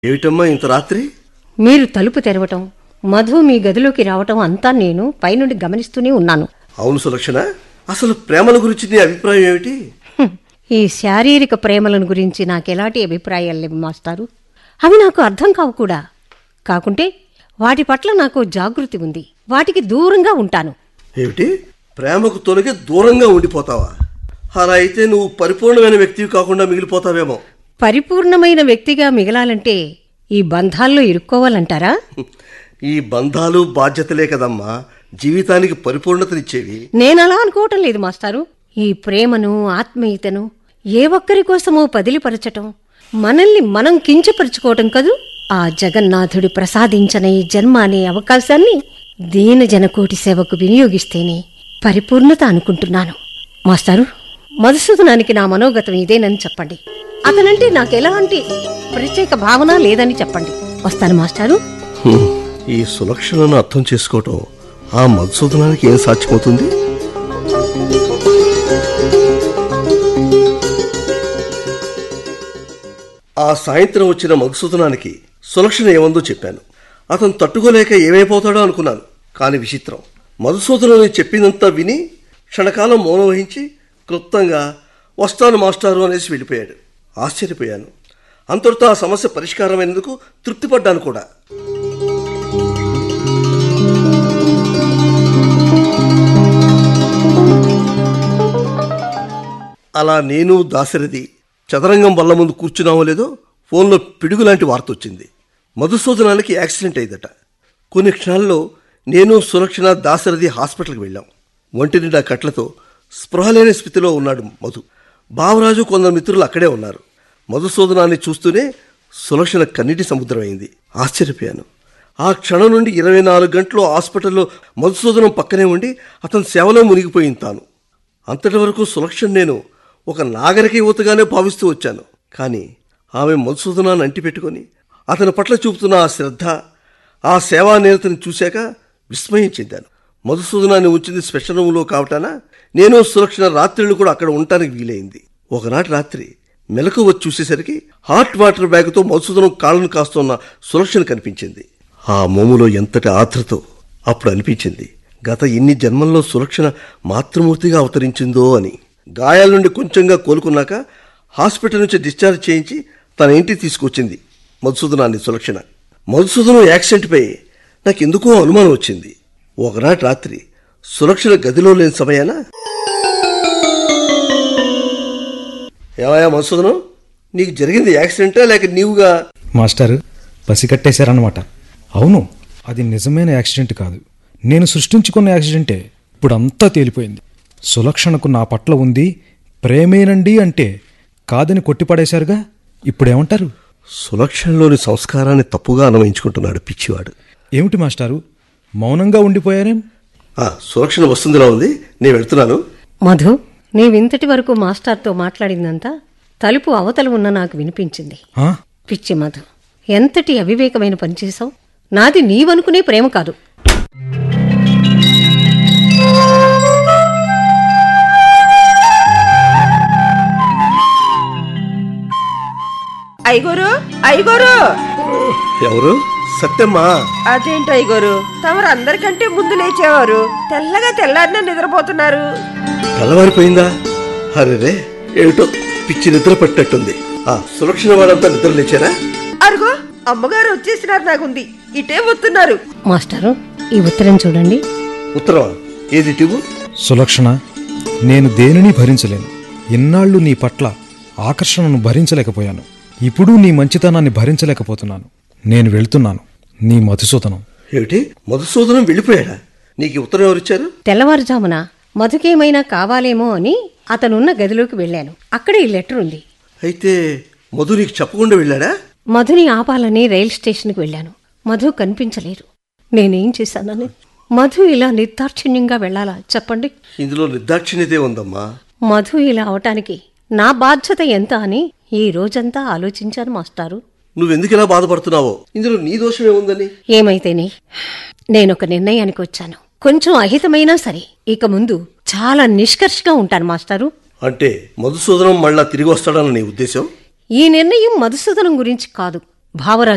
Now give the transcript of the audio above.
ఏమిటమ్మా ఇంత రాత్రి మీరు తలుపు తెరవటం మధు మీ గదిలోకి రావటం అంతా నేను పైనుండి గమనిస్తూనే ఉన్నాను అవును సులక్షణ అసలు ప్రేమల గురించి నీ అభిప్రాయం ఏమిటి హ్మ్. ఈ శారీరక ప్రేమలను గురించి నాకెలాంటి అభిప్రాయాలు లేవు మాస్టారు అవి నాకు అర్థం కావు కూడా కాకుంటే వాటి పట్ల నాకు జాగృతి ఉంది వాటికి దూరంగా ఉంటాను ఏమిటి ప్రేమకు తొలగి దూరంగా ఉండిపోతావా అలా అయితే నువ్వు పరిపూర్ణమైన వ్యక్తివి కాకుండా మిగిలిపోతావేమో పరిపూర్ణమైన వ్యక్తిగా మిగలాలంటే ఈ బంధాల్లో ఇరుక్కోవాలంటారా ఈ బంధాలు బాధ్యతలే కదమ్మా జీవితానికి పరిపూర్ణతనిచ్చేవి నేనలా అనుకోవటం లేదు మాస్టారు ఈ ప్రేమను ఆత్మీయతను ఏ ఒక్కరి కోసమో పదిలిపరచటం మనల్ని మనం కించపరుచుకోవటం కదూ ఆ జగన్నాథుడు ప్రసాదించిన ఈ జన్మ అనే అవకాశాన్ని దీన జనకోటి సేవకు వినియోగిస్తేనే పరిపూర్ణత అనుకుంటున్నాను మాస్టారు మధుసూదనానికి నా మనోగతం ఇదేనని చెప్పండి అతనంటే నాకు ఎలాంటి ప్రత్యేక భావన లేదని చెప్పండి వస్తాను మాస్టారు హ్మ్. ఈ సులక్షణను అర్థం చేసుకోవటం ఆ మధుసూదనానికి ఏం సాధ్యమవుతుంది ఆ సాయంత్రం వచ్చిన మధుసూదనానికి సులక్షణ ఏమందో చెప్పాను అతను తట్టుకోలేక ఏమైపోతాడో అనుకున్నాను కాని విచిత్రం మధుసూదనుని చెప్పిందంతా విని క్షణకాలం మౌనం వహించి క్లుప్తంగా వస్తాను మాస్టారు అనేసి వెళ్ళిపోయాడు ఆశ్చర్యపోయాను అంతటితో ఆ సమస్య పరిష్కారమైనందుకు తృప్తిపడ్డాను కూడా అలా నేను దాశరథి చదరంగం వల్ల ముందు కూర్చున్నామో లేదో ఫోన్లో పిడుగు లాంటి వార్త వచ్చింది మధుసూదనానికి యాక్సిడెంట్ అయిందట కొన్ని క్షణాల్లో నేను సులక్షణ దాశరథి హాస్పిటల్కి వెళ్ళాం ఒంటి నిండా కట్లతో స్పృహ లేని స్థితిలో ఉన్నాడు మధు బావరాజు కొందరు మిత్రులు అక్కడే ఉన్నారు మధుసూదనాన్ని చూస్తూనే సులక్షణ కన్నీటి సముద్రం అయింది ఆశ్చర్యపోయాను ఆ క్షణం నుండి ఇరవై నాలుగు గంటలు హాస్పిటల్లో మధుసూదనం పక్కనే ఉండి అతని సేవలో మునిగిపోయింది తాను అంతటి వరకు సులక్షణ నేను ఒక నాగరిక యువతగానే భావిస్తూ వచ్చాను కానీ ఆమె మధుసూదనాన్ని అంటిపెట్టుకొని అతని పట్ల చూపుతున్న ఆ శ్రద్ధ ఆ సేవా నిరతని చూశాక విస్మయం చెందాను మధుసూదనాన్ని ఉంచింది స్పెషల్ రూమ్లో కావటాన నేను సులక్షణ రాత్రిళ్ళు కూడా అక్కడ ఉండటానికి వీలైంది ఒకనాటి రాత్రి మెలకు వచ్చి చూసేసరికి హాట్ వాటర్ బ్యాగ్తో మధుసూదనం కాళ్ళను కాస్తున్న సులక్షణ కనిపించింది ఆ మోములో ఎంతటి ఆత్రతో అప్పుడు అనిపించింది గత ఇన్ని జన్మల్లో సులక్షణ మాతృమూర్తిగా అవతరించిందో అని గాయాల నుండి కొంచెంగా కోలుకున్నాక హాస్పిటల్ నుంచి డిశ్చార్జ్ చేయించి తన ఇంటికి తీసుకొచ్చింది మధుసూదనాన్ని సులక్షణ మధుసూదనం యాక్సిడెంట్పై నాకు ఎందుకో అనుమానం వచ్చింది ఒకనాటి రాత్రి సులక్షణ గదిలో లేని సమయాన ఏమయ్యా మధుసూదనం నీకు జరిగింది యాక్సిడెంటా లేక నీవుగా మాస్టర్ పసికట్టేశారన్నమాట అవును అది నిజమైన యాక్సిడెంట్ కాదు నేను సృష్టించుకున్న యాక్సిడెంటే ఇప్పుడు అంతా తేలిపోయింది సులక్షణకు నా పట్ల ఉంది ప్రేమేనండి అంటే కాదని కొట్టిపడేశారుగా ఇప్పుడేమంటారు సులక్షణలోని సంస్కారాన్ని తప్పుగా అన్వయించుకుంటున్నాడు పిచ్చివాడు ఏమిటి మాస్టారు మౌనంగా ఉండిపోయారేం ఆ, సులక్షణ వస్తుందిలా ఉంది నేను వెళ్తున్నాను మధు నీవింతటి వరకు మాస్టార్తో మాట్లాడిందంతా తలుపు అవతల ఉన్న నాకు వినిపించింది ఆ? పిచ్చి మధు ఎంతటి అవివేకమైన పని చేశావు నాది నీవనుకునే ప్రేమ కాదు ఐగోరు ఐగోరు ఎవరు సత్యమ్మా అదేంటి ఐగోరు తమరు అందరికంటే ముందు లేచేవారు తెల్లగా తెల్లారిన నిద్రపోతున్నారు తెల్లవారిపోయిందా అరే ఏమిటో పిచ్చి నిద్ర పట్టినట్టుంది ఆ సులక్షణ వాడంతా నిద్ర లేచారా అరుగో అమ్మగారు వచ్చేసినారు నాకుంది ఇటే వస్తున్నారు మాస్టారు ఈ ఉత్తరం చూడండి ఉత్తరమా ఏది టివు సులక్షణ నేను దేనిని భరించలేను ఇన్నాళ్ళు నీ పట్ల ఆకర్షణను భరించలేకపోయాను ఇప్పుడు నీ మంచితనాన్ని భరించలేకపోతున్నాను నేను వెళ్తున్నాను నీ మధుసూదనం ఏమిటి మధుసూదనం వెళ్ళిపోయాడా నీకు ఈ ఉత్తరం ఎవరిచ్చారు తెల్లవారుజామున మధుకేమైనా కావాలేమో అని అతనున్న గదిలోకి వెళ్ళాను అక్కడ ఈ లెటర్ ఉంది అయితే మధు నీకు చెప్పకుండా వెళ్ళాడా మధుని ఆపాలని రైల్ స్టేషన్కి వెళ్ళాను మధు కనిపించలేదు నేనేం చేశానని మధు ఇలా నిర్దాక్షిణ్యంగా వెళ్ళాలా చెప్పండి ఇందులో నిర్దాక్షిణ్యతే ఉందమ్మా మధు ఇలా అవటానికి నా బాధ్యత ఎంత అని ఈ రోజంతా ఆలోచించాను మాస్టారు నువ్వెందుకు ఇలా బాధపడుతున్నావో ఇందులో నీ దోషం ఏముందని ఏమైతేనే నేనొక నిర్ణయానికి వచ్చాను కొంచెం అహితమైనా సరే ఇక ముందు చాలా నిష్కర్షగా ఉంటాను మాస్టారు అంటే మధుసూదనం మళ్ళా తిరిగి వస్తాడన్న నీ ఉద్దేశం ఈ నిర్ణయం మధుసూదనం గురించి కాదు భావరాజు